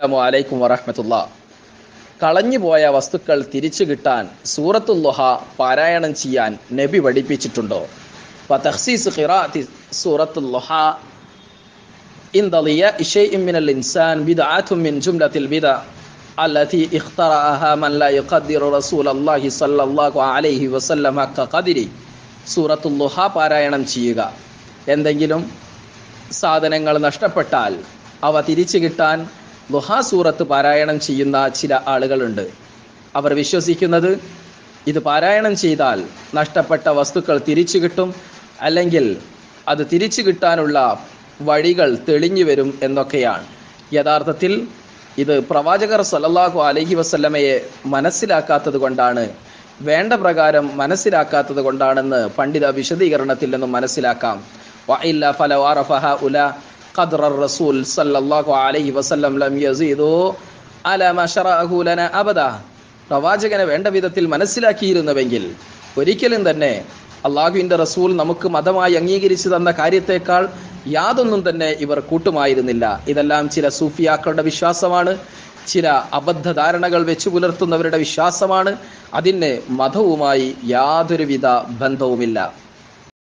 അസ്സലാമു അലൈക്കും വറഹമത്തുള്ള കളഞ്ഞുപോയ വസ്തുക്കൾ തിരിച്ചു കിട്ടാൻ സൂറത്തുല്ലുഹ പാരായണം ചെയ്യാൻ നബി പഠിപ്പിച്ചിട്ടുണ്ടോ തഖ്സീസ് ഖിറാഅത്തി സൂറത്തുല്ലുഹ إن ضياء شيء من الإنسان بدعة من جملة البدع التي اخترعها من لا يقدر رسول الله صلى الله عليه وسلم حق قدره സൂറത്തുല്ലുഹ പാരായണം ചെയ്യുക എന്തെങ്കിലും സാധനങ്ങൾ നഷ്ടപ്പെട്ടാൽ അവ തിരിച്ചു കിട്ടാൻ ലുഹ സൂറത്ത് പാരായണം ചെയ്യുന്ന ചില ആളുകളുണ്ട് അവർ വിശ്വസിക്കുന്നത് ഇത് പാരായണം ചെയ്താൽ നഷ്ടപ്പെട്ട വസ്തുക്കൾ തിരിച്ചു കിട്ടും അല്ലെങ്കിൽ അത് തിരിച്ചു കിട്ടാനുള്ള വഴികൾ തെളിഞ്ഞു വരും എന്നൊക്കെയാണ് യഥാർത്ഥത്തിൽ ഇത് പ്രവാചകർ സല്ലല്ലാഹു അലൈഹി വസല്ലമയെ മനസ്സിലാക്കാത്തത് കൊണ്ടാണ് വേണ്ട പ്രകാരം മനസ്സിലാക്കാത്തത് കൊണ്ടാണെന്ന് പണ്ഡിത വിശദീകരണത്തിൽ നിന്നും മനസ്സിലാക്കാം وإلا فلو عرف هؤلاء قدر الرسول صلى الله عليه وسلم لم يزيدوا على ما شرعه لنا أبدا പ്രവാചകനെ വേണ്ട വിധത്തിൽ മനസ്സിലാക്കിയിരുന്നുവെങ്കിൽ ഒരിക്കലും തന്നെ അള്ളാഹുവിൻ്റെ റസൂൽ നമുക്ക് മതമായി അംഗീകരിച്ചു തന്ന കാര്യത്തേക്കാൾ യാതൊന്നും തന്നെ ഇവർ കൂട്ടുമായിരുന്നില്ല ഇതെല്ലാം ചില സൂഫിയാക്കളുടെ വിശ്വാസമാണ് ചില അബദ്ധധാരണകൾ വെച്ചു പുലർത്തുന്നവരുടെ വിശ്വാസമാണ് അതിന് മതവുമായി യാതൊരുവിധ ബന്ധവുമില്ല